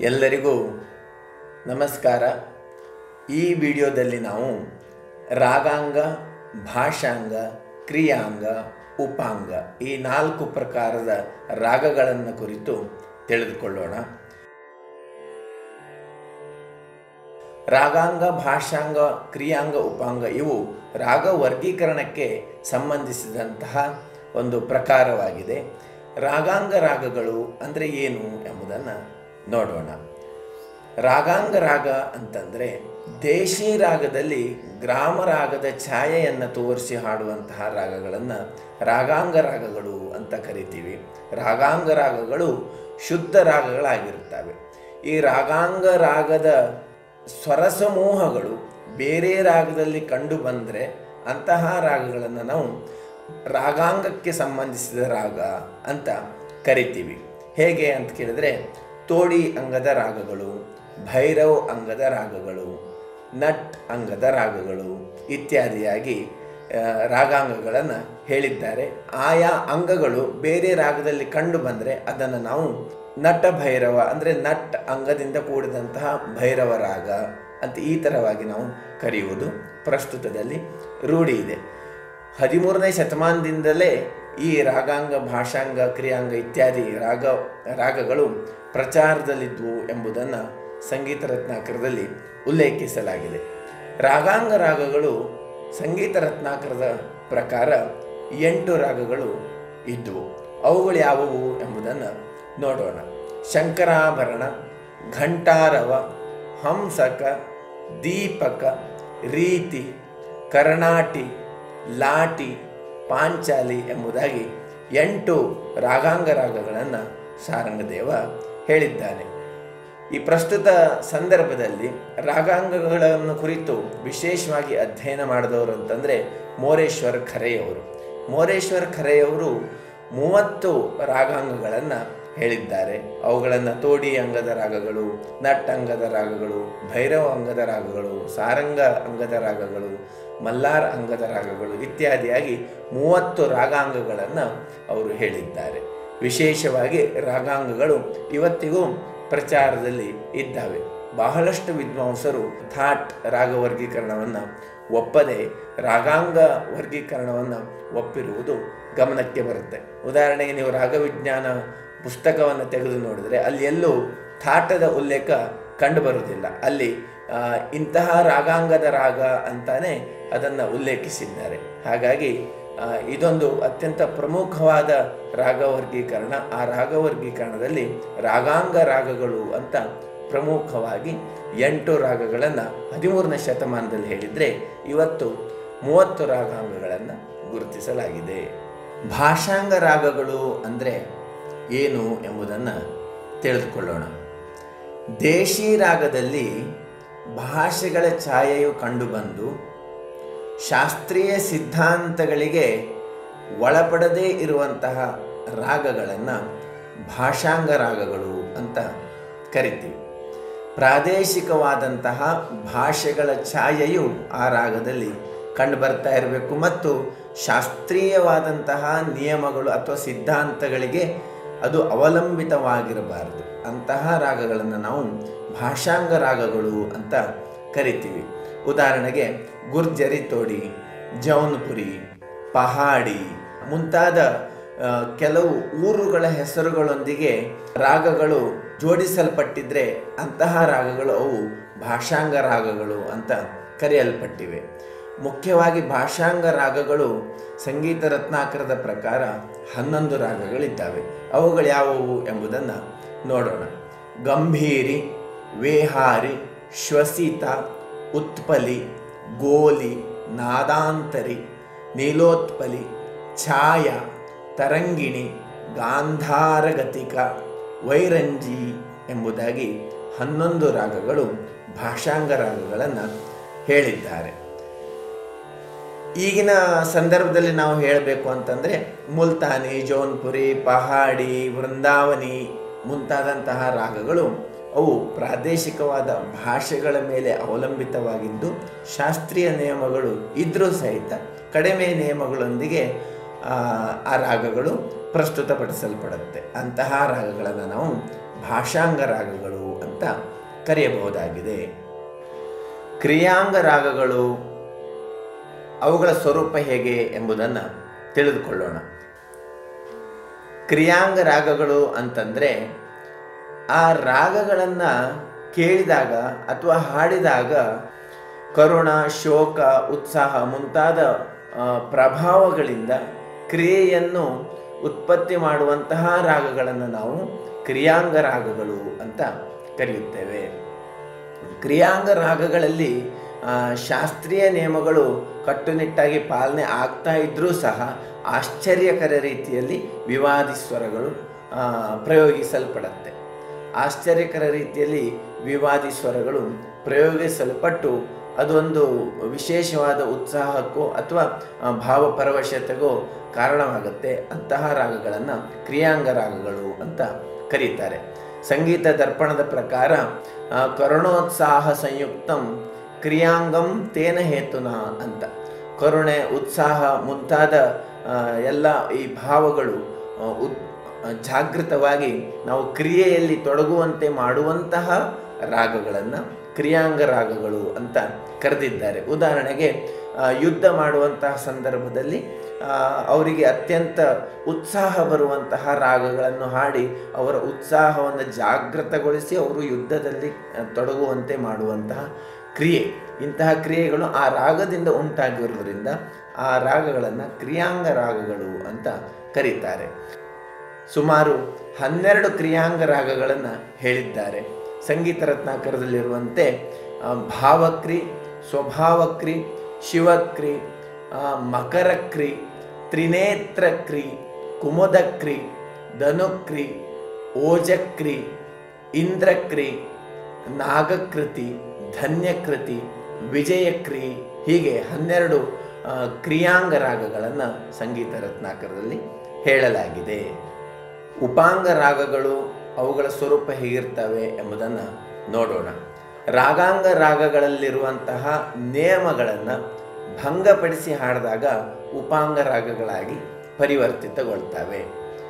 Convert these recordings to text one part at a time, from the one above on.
ಎಲ್ಲರಿಗೂ ನಮಸ್ಕಾರ ಈ ವಿಡಿಯೋದಲ್ಲಿ ನಾವು ರಾಗಾಂಗ ಭಾಷಾಂಗ ಕ್ರಿಯಾಂಗ ಉಪಾಂಗ ಈ ನಾಲ್ಕು ಪ್ರಕಾರದ ರಾಗಗಳನ್ನು ಕುರಿತು ತಿಳಿದುಕೊಳ್ಳೋಣ ರಾಗಾಂಗ ಭಾಷಾಂಗ ಕ್ರಿಯಾಂಗ ಉಪಾಂಗ ಇವು ರಾಗ ವರ್ಗೀಕರಣಕ್ಕೆ ಸಂಬಂಧಿಸಿದಂತಹ ಒಂದು ಪ್ರಕಾರವಾಗಿದೆ ರಾಗಾಂಗ ರಾಗಗಳು ಅಂದರೆ ಏನು ಎಂಬುದನ್ನು ನೋಡೋಣ ರಾಗಾಂಗ ರಾಗ ಅಂತಂದರೆ ದೇಶಿ ರಾಗದಲ್ಲಿ ಗ್ರಾಮ ರಾಗದ ಛಾಯೆಯನ್ನು ತೋರಿಸಿ ಹಾಡುವಂತಹ ರಾಗಗಳನ್ನು ರಾಗಾಂಗ ರಾಗಗಳು ಅಂತ ಕರಿತೀವಿ ರಾಗಾಂಗ ರಾಗಗಳು ಶುದ್ಧ ರಾಗಗಳಾಗಿರುತ್ತವೆ ಈ ರಾಗಾಂಗ ರಾಗದ ಸ್ವರಸಮೂಹಗಳು ಬೇರೆ ರಾಗದಲ್ಲಿ ಕಂಡು ಬಂದರೆ ಅಂತಹ ರಾಗಗಳನ್ನು ನಾವು ರಾಗಾಂಗಕ್ಕೆ ಸಂಬಂಧಿಸಿದ ರಾಗ ಅಂತ ಕರಿತೀವಿ ಹೇಗೆ ಅಂತ ಕೇಳಿದ್ರೆ ತೋಡಿ ಅಂಗದ ರಾಗಗಳು ಭೈರವ್ ಅಂಗದ ರಾಗಗಳು ನಟ್ ಅಂಗದ ರಾಗಗಳು ಇತ್ಯಾದಿಯಾಗಿ ಆ, ರಾಗಾಂಗಗಳನ್ನು ಹೇಳಿದ್ದಾರೆ ಆಯಾ ಅಂಗಗಳು ಬೇರೆ ರಾಗದಲ್ಲಿ ಕಂಡು ಬಂದರೆ ಅದನ್ನು ನಾವು ನಟ ಭೈರವ ಅಂದರೆ ನಟ್ ಅಂಗದಿಂದ ಕೂಡಿದಂತಹ ಭೈರವ ರಾಗ ಅಂತ ಈ ಥರವಾಗಿ ನಾವು ಕರೆಯುವುದು ಪ್ರಸ್ತುತದಲ್ಲಿ ರೂಢಿ ಇದೆ ಹದಿಮೂರನೇ ಶತಮಾನದಿಂದಲೇ ಈ ರಾಗಾಂಗ ಭಾಷಾಂಗ ಕ್ರಿಯಾಂಗ ಇತ್ಯಾದಿ ರಾಗ ರಾಗಗಳು ಪ್ರಚಾರದಲ್ಲಿದ್ವು ಎಂಬುದನ್ನು ಸಂಗೀತ ರತ್ನಾಕರದಲ್ಲಿ ಉಲ್ಲೇಖಿಸಲಾಗಿದೆ ರಾಗಾಂಗ ರಾಗಗಳು ಸಂಗೀತ ರತ್ನಾಕರದ ಪ್ರಕಾರ ಎಂಟು ರಾಗಗಳು ಇದ್ವು ಅವುಗಳು ಯಾವುವು ಎಂಬುದನ್ನು ನೋಡೋಣ ಶಂಕರಾಭರಣ ಘಂಟಾರವ ಹಂಸಕ ದೀಪಕ ರೀತಿ ಕರ್ನಾಟಿ ಲಾಟಿ ಪಾಂಚಾಲಿ ಎಂಬುದಾಗಿ ಎಂಟು ರಾಗಾಂಗ ರಾಗಗಳನ್ನು ಸಾರಂಗದೇವ ಹೇಳಿದ್ದಾನೆ ಈ ಪ್ರಸ್ತುತ ಸಂದರ್ಭದಲ್ಲಿ ರಾಗಾಂಗಗಳನ್ನು ಕುರಿತು ವಿಶೇಷವಾಗಿ ಅಧ್ಯಯನ ಮಾಡಿದವರು ಅಂತಂದರೆ ಮೋರೇಶ್ವರ್ ಖರೆಯವರು ಮೋರೇಶ್ವರ್ ಖರೆಯವರು ಮೂವತ್ತು ರಾಗಾಂಗಗಳನ್ನು ಹೇಳಿದ್ದಾರೆ ಅವುಗಳನ್ನು ತೋಡಿ ಅಂಗದ ರಾಗಗಳು ನಟ್ ಅಂಗದ ರಾಗಗಳು ಭೈರವ ಅಂಗದ ರಾಗಗಳು ಸಾರಂಗ ಅಂಗದ ರಾಗಗಳು ಮಲ್ಲಾರ್ ಅಂಗದ ರಾಗಗಳು ಇತ್ಯಾದಿಯಾಗಿ ಮೂವತ್ತು ರಾಗಾಂಗಗಳನ್ನು ಅವರು ಹೇಳಿದ್ದಾರೆ ವಿಶೇಷವಾಗಿ ರಾಗಾಂಗಗಳು ಇವತ್ತಿಗೂ ಪ್ರಚಾರದಲ್ಲಿ ಇದ್ದಾವೆ ಬಹಳಷ್ಟು ವಿದ್ವಾಂಸರು ಥಾಟ್ ರಾಗ ವರ್ಗೀಕರಣವನ್ನು ಒಪ್ಪದೆ ರಾಗಾಂಗ ವರ್ಗೀಕರಣವನ್ನು ಒಪ್ಪಿರುವುದು ಗಮನಕ್ಕೆ ಬರುತ್ತೆ ಉದಾಹರಣೆಗೆ ನೀವು ರಾಗವಿಜ್ಞಾನ ಪುಸ್ತಕವನ್ನು ತೆಗೆದು ನೋಡಿದರೆ ಅಲ್ಲಿ ಎಲ್ಲೂ ಥಾಟದ ಉಲ್ಲೇಖ ಕಂಡುಬರುವುದಿಲ್ಲ ಅಲ್ಲಿ ಆ, ಇಂತಹ ರಾಗಾಂಗದ ರಾಗ ಅಂತಾನೆ ಅದನ್ನು ಉಲ್ಲೇಖಿಸಿದ್ದಾರೆ ಹಾಗಾಗಿ ಆ, ಇದೊಂದು ಅತ್ಯಂತ ಪ್ರಮುಖವಾದ ರಾಗ ವರ್ಗೀಕರಣ ಆ ರಾಗ ವರ್ಗೀಕರಣದಲ್ಲಿ ರಾಗಾಂಗ ರಾಗಗಳು ಅಂತ ಪ್ರಮುಖವಾಗಿ ಎಂಟು ರಾಗಗಳನ್ನು ಹದಿಮೂರನೇ ಶತಮಾನದಲ್ಲಿ ಹೇಳಿದರೆ ಇವತ್ತು ಮೂವತ್ತು ರಾಗಾಂಗಗಳನ್ನು ಗುರುತಿಸಲಾಗಿದೆ ಭಾಷಾಂಗ ರಾಗಗಳು ಅಂದರೆ ಏನು ಎಂಬುದನ್ನು ತಿಳಿದುಕೊಳ್ಳೋಣ ದೇಶಿ ರಾಗದಲ್ಲಿ ಭಾಷೆಗಳ ಛಾಯೆಯು ಕಂಡುಬಂದು ಶಾಸ್ತ್ರೀಯ ಸಿದ್ಧಾಂತಗಳಿಗೆ ಒಳಪಡದೇ ಇರುವಂತಹ ರಾಗಗಳನ್ನು ಭಾಷಾಂಗ ರಾಗಗಳು ಅಂತ ಕರಿತೀವಿ ಪ್ರಾದೇಶಿಕವಾದಂತಹ ಭಾಷೆಗಳ ಛಾಯೆಯು ಆ ರಾಗದಲ್ಲಿ ಕಂಡುಬರ್ತಾ ಇರಬೇಕು ಮತ್ತು ಶಾಸ್ತ್ರೀಯವಾದಂತಹ ನಿಯಮಗಳು ಅಥವಾ ಸಿದ್ಧಾಂತಗಳಿಗೆ ಅದು ಅವಲಂಬಿತವಾಗಿರಬಾರದು ಅಂತಹ ರಾಗಗಳನ್ನು ನಾವು ಭಾಷಾಂಗ ರಾಗಗಳು ಅಂತ ಕರಿತೀವಿ ಉದಾಹರಣೆಗೆ ಗುರ್ಜರಿ ತೋಡಿ ಜೌನ್ಪುರಿ ಪಹಾಡಿ ಮುಂತಾದ ಆ, ಕೆಲವು ಊರುಗಳ ಹೆಸರುಗಳೊಂದಿಗೆ ರಾಗಗಳು ಜೋಡಿಸಲ್ಪಟ್ಟಿದ್ರೆ ಅಂತಹ ರಾಗಗಳು ಅವು ಭಾಷಾಂಗ ರಾಗಗಳು ಅಂತ ಕರೆಯಲ್ಪಟ್ಟಿವೆ ಮುಖ್ಯವಾಗಿ ಭಾಷಾಂಗ ರಾಗಗಳು ಸಂಗೀತ ರತ್ನಾಕರದ ಪ್ರಕಾರ ಹನ್ನೊಂದು ರಾಗಗಳಿದ್ದಾವೆ ಅವುಗಳು ಯಾವುವು ಎಂಬುದನ್ನು ನೋಡೋಣ ಗಂಭೀರಿ ವೇಹಾರಿ ಶ್ವಸಿತ ಉತ್ಪಲಿ ಗೋಲಿ ನಾದಾಂತರಿ ನೀಲೋತ್ಪಲಿ ಛಾಯ ತರಂಗಿಣಿ ಗಾಂಧಾರಗತಿಕ ವೈರಂಜಿ ಎಂಬುದಾಗಿ ಹನ್ನೊಂದು ರಾಗಗಳು ಭಾಷಾಂಗ ರಾಗಗಳನ್ನು ಹೇಳಿದ್ದಾರೆ ಈಗಿನ ಸಂದರ್ಭದಲ್ಲಿ ನಾವು ಹೇಳಬೇಕು ಅಂತಂದರೆ ಮುಲ್ತಾನಿ ಜೌನ್ಪುರಿ ಪಹಾಡಿ ವೃಂದಾವನಿ ಮುಂತಾದಂತಹ ರಾಗಗಳು ಅವು ಪ್ರಾದೇಶಿಕವಾದ ಭಾಷೆಗಳ ಮೇಲೆ ಅವಲಂಬಿತವಾಗಿದ್ದು ಶಾಸ್ತ್ರೀಯ ನಿಯಮಗಳು ಇದ್ದರೂ ಸಹಿತ ಕಡಿಮೆ ನಿಯಮಗಳೊಂದಿಗೆ ಆ, ಆ ರಾಗಗಳು ಪ್ರಸ್ತುತಪಡಿಸಲ್ಪಡುತ್ತೆ ಅಂತಹ ರಾಗಗಳನ್ನು ನಾವು ಭಾಷಾಂಗ ರಾಗಗಳು ಅಂತ ಕರೆಯಬಹುದಾಗಿದೆ ಕ್ರಿಯಾಂಗ ರಾಗಗಳು ಅವುಗಳ ಸ್ವರೂಪ ಹೇಗೆ ಎಂಬುದನ್ನು ತಿಳಿದುಕೊಳ್ಳೋಣ ಕ್ರಿಯಾಂಗ ರಾಗಗಳು ಅಂತಂದರೆ ಆ ರಾಗಗಳನ್ನು ಕೇಳಿದಾಗ ಅಥವಾ ಹಾಡಿದಾಗ ಕರುಣ ಶೋಕ ಉತ್ಸಾಹ ಮುಂತಾದ ಆ, ಪ್ರಭಾವಗಳಿಂದ ಕ್ರಿಯೆಯನ್ನು ಉತ್ಪತ್ತಿ ಮಾಡುವಂತಹ ರಾಗಗಳನ್ನು ನಾವು ಕ್ರಿಯಾಂಗ ರಾಗಗಳು ಅಂತ ಕರೆಯುತ್ತೇವೆ ಕ್ರಿಯಾಂಗ ರಾಗಗಳಲ್ಲಿ ಆ, ಶಾಸ್ತ್ರೀಯ ನಿಯಮಗಳು ಕಟ್ಟುನಿಟ್ಟಾಗಿ ಪಾಲನೆ ಆಗ್ತಾ ಇದ್ದರೂ ಸಹ ಆಶ್ಚರ್ಯಕರ ರೀತಿಯಲ್ಲಿ ವಿವಾದಿ ಸ್ವರಗಳು ಆ, ಪ್ರಯೋಗಿಸಲ್ಪಡುತ್ತೆ ಆಶ್ಚರ್ಯಕರ ರೀತಿಯಲ್ಲಿ ವಿವಾದಿ ಸ್ವರಗಳು ಪ್ರಯೋಗಿಸಲ್ಪಟ್ಟು ಅದೊಂದು ವಿಶೇಷವಾದ ಉತ್ಸಾಹಕ್ಕೋ ಅಥವಾ ಆ, ಭಾವಪರವಶತೆಗೋ ಕಾರಣವಾಗುತ್ತೆ ಅಂತಹ ರಾಗಗಳನ್ನು ಕ್ರಿಯಾಂಗ ರಾಗಗಳು ಅಂತ ಕರೀತಾರೆ ಸಂಗೀತ ದರ್ಪಣದ ಪ್ರಕಾರ ಆ, ಕರುಣೋತ್ಸಾಹ ಸಂಯುಕ್ತಂ ಕ್ರಿಯಾಂಗಂ ತೇನ ಹೇತುನ ಅಂತ ಕರುಣೆ ಉತ್ಸಾಹ ಮುಂತಾದ ಆ, ಎಲ್ಲ ಈ ಭಾವಗಳು ಆ, ಉತ್ ಆ, ಜಾಗೃತವಾಗಿ ನಾವು ಕ್ರಿಯೆಯಲ್ಲಿ ತೊಡಗುವಂತೆ ಮಾಡುವಂತಹ ರಾಗಗಳನ್ನು ಕ್ರಿಯಾಂಗ ರಾಗಗಳು ಅಂತ ಕರೆದಿದ್ದಾರೆ ಉದಾಹರಣೆಗೆ ಆ, ಯುದ್ಧ ಮಾಡುವಂತಹ ಸಂದರ್ಭದಲ್ಲಿ ಆ, ಅವರಿಗೆ ಅತ್ಯಂತ ಉತ್ಸಾಹ ಬರುವಂತಹ ರಾಗಗಳನ್ನು ಹಾಡಿ ಅವರ ಉತ್ಸಾಹವನ್ನು ಜಾಗೃತಗೊಳಿಸಿ ಅವರು ಯುದ್ಧದಲ್ಲಿ ಆ, ತೊಡಗುವಂತೆ ಮಾಡುವಂತಹ ಕ್ರಿಯೆ ಇಂತಹ ಕ್ರಿಯೆಗಳು ಆ ರಾಗದಿಂದ ಉಂಟಾಗಿರುವುದರಿಂದ ಆ ರಾಗಗಳನ್ನು ಕ್ರಿಯಾಂಗ ರಾಗಗಳು ಅಂತ ಕರೀತಾರೆ ಸುಮಾರು ಹನ್ನೆರಡು ಕ್ರಿಯಾಂಗ ರಾಗಗಳನ್ನು ಹೇಳಿದ್ದಾರೆ ಸಂಗೀತ ರತ್ನಾಕರದಲ್ಲಿರುವಂತೆ ಆ, ಭಾವಕ್ರಿ ಸ್ವಭಾವಕ್ರಿ ಶಿವಕ್ರಿ ಆ, ಮಕರಕ್ರಿ ತ್ರಿನೇತ್ರಕ್ರಿ ಕುಮುದಕ್ರಿ ಧನುಕ್ರಿ ಓಜಕ್ರಿ ಇಂದ್ರಕ್ರಿ ನಾಗಕೃತಿ ಧನ್ಯಕೃತಿ ವಿಜಯಕ್ರಿ ಹೀಗೆ ಹನ್ನೆರಡು ಆ, ಕ್ರಿಯಾಂಗ ರಾಗಗಳನ್ನು ಸಂಗೀತ ರತ್ನಾಕರದಲ್ಲಿ ಹೇಳಲಾಗಿದೆ ಉಪಾಂಗ ರಾಗಗಳು ಅವುಗಳ ಸ್ವರೂಪ ಹೇಗಿರ್ತವೆ ಎಂಬುದನ್ನು ನೋಡೋಣ ರಾಗಾಂಗ ರಾಗಗಳಲ್ಲಿರುವಂತಹ ನಿಯಮಗಳನ್ನು ಭಂಗಪಡಿಸಿ ಹಾಡಿದಾಗ ಉಪಾಂಗ ರಾಗಗಳಾಗಿ ಪರಿವರ್ತಿತಗೊಳ್ತವೆ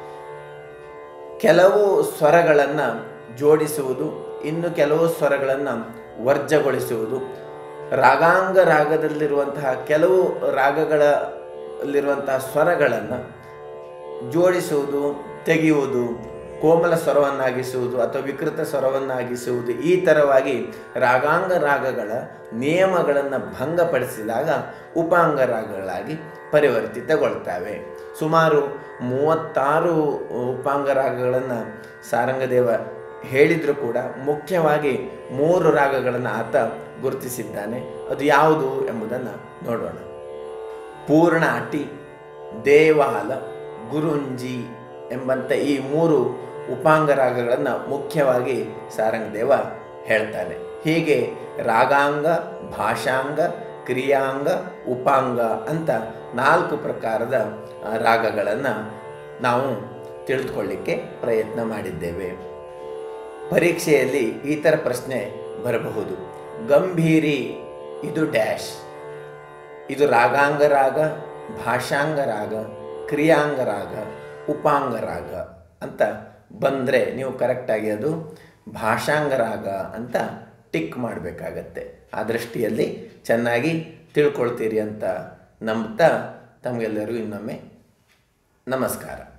ಕೆಲವು ಸ್ವರಗಳನ್ನು ಜೋಡಿಸುವುದು ಇನ್ನು ಕೆಲವು ಸ್ವರಗಳನ್ನು ವರ್ಜಗೊಳಿಸುವುದು ರಾಗಾಂಗ ರಾಗದಲ್ಲಿರುವಂತಹ ಕೆಲವು ರಾಗಗಳಲ್ಲಿರುವಂತಹ ಸ್ವರಗಳನ್ನು ಜೋಡಿಸುವುದು ತೆಗೆಯುವುದು ಕೋಮಲ ಸ್ವರವನ್ನಾಗಿಸುವುದು ಅಥವಾ ವಿಕೃತ ಸ್ವರವನ್ನಾಗಿಸುವುದು ಈ ಥರವಾಗಿ ರಾಗಾಂಗ ರಾಗಗಳ ನಿಯಮಗಳನ್ನು ಭಂಗಪಡಿಸಿದಾಗ ಉಪಾಂಗ ರಾಗಗಳಾಗಿ ಪರಿವರ್ತಿತಗೊಳ್ತವೆ ಸುಮಾರು ಮೂವತ್ತಾರು ಉಪಾಂಗ ರಾಗಗಳನ್ನು ಸಾರಂಗದೇವ ಹೇಳಿದರೂ ಕೂಡ ಮುಖ್ಯವಾಗಿ ಮೂರು ರಾಗಗಳನ್ನು ಆತ ಗುರುತಿಸಿದ್ದಾನೆ ಅದು ಯಾವುದು ಎಂಬುದನ್ನು ನೋಡೋಣ ಪೂರ್ಣಾಟಿ ದೇವಾಲ ಗುರುಂಜಿ ಎಂಬಂಥ ಈ ಮೂರು ಉಪಾಂಗ ರಾಗಗಳನ್ನು ಮುಖ್ಯವಾಗಿ ಸಾರಂಗದೇವ ಹೇಳ್ತಾನೆ ಹೀಗೆ ರಾಗಾಂಗ ಭಾಷಾಂಗ ಕ್ರಿಯಾಂಗ ಉಪಾಂಗ ಅಂತ ನಾಲ್ಕು ಪ್ರಕಾರದ ರಾಗಗಳನ್ನು ನಾವು ತಿಳಿದುಕೊಳ್ಳಿಕ್ಕೆ ಪ್ರಯತ್ನ ಮಾಡಿದ್ದೇವೆ ಪರೀಕ್ಷೆಯಲ್ಲಿ ಈ ಥರ ಪ್ರಶ್ನೆ ಬರಬಹುದು ಗಂಭೀರಿ ಇದು ಡ್ಯಾಶ್ ಇದು ರಾಗಾಂಗ ರಾಗ ಭಾಷಾಂಗ ರಾಗ ಕ್ರಿಯಾಂಗ ರಾಗ ಉಪಾಂಗ ರಾಗ ಅಂತ ಬಂದರೆ ನೀವು ಕರೆಕ್ಟಾಗಿ ಅದು ಭಾಷಾಂಗ ರಾಗ ಅಂತ ಟಿಕ್ ಮಾಡಬೇಕಾಗತ್ತೆ ಆ ದೃಷ್ಟಿಯಲ್ಲಿ ಚೆನ್ನಾಗಿ ತಿಳ್ಕೊಳ್ತೀರಿ ಅಂತ ನಂಬ್ತಾ ತಮಗೆಲ್ಲರಿಗೂ ಇನ್ನೊಮ್ಮೆ ನಮಸ್ಕಾರ